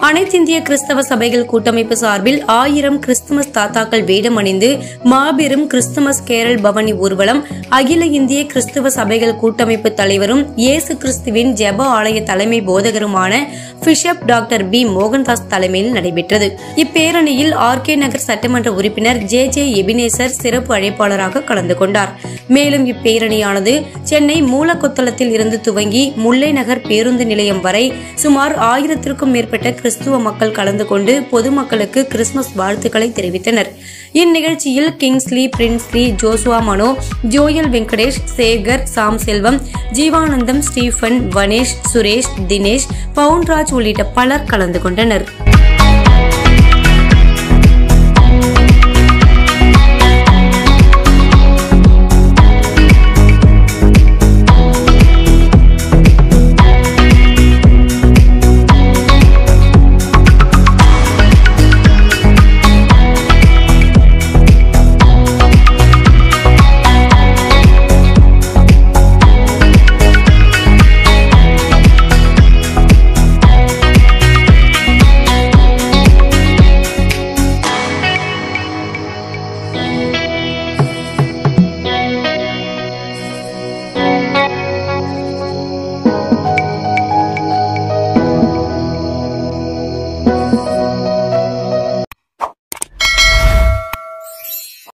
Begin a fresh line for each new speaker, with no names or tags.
அனைத்திந்திய கிறிஸ்தவ சபைகள் கூட்டமைப்பு சார்பில் ஆயிரம் கிறிஸ்துமஸ் தாத்தாக்கள் வேடம் அணிந்து மாபெரும் கிறிஸ்துமஸ் கேரல் பவனி ஊர்வலம் அகில இந்திய கிறிஸ்தவ சபைகள் கூட்டமைப்பு தலைவரும் இயேசு கிறிஸ்துவின் ஜெப ஆலய தலைமை போதகருமான பிஷப் டாக்டர் பி மோகன்தாஸ் தலைமையில் நடைபெற்றது இப்பேரணியில் ஆர் கே நகர் சட்டமன்ற உறுப்பினர் ஜே ஜே எபினேசர் சிறப்பு அழைப்பாளராக கலந்து கொண்டார் மேலும் இப்பேரணியானது சென்னை மூலக்கொத்தளத்தில் இருந்து துவங்கி முல்லை நகர் பேருந்து நிலையம் வரை சுமார் ஆயிரத்திற்கும் மேற்பட்ட கிறிஸ்துவ மக்கள் கலந்து கொண்டு பொதுமக்களுக்கு கிறிஸ்துமஸ் வாழ்த்துக்களை தெரிவித்தனர் இந்நிகழ்ச்சியில் Kingsley Prinsley Joshua Mano Joel Venkatesh Sekar Sam Selvam Jeevanandam Stephen Vanesh Suresh Dinesh Pounraj உள்ளிட்ட பலர் கலந்து கொண்டனர்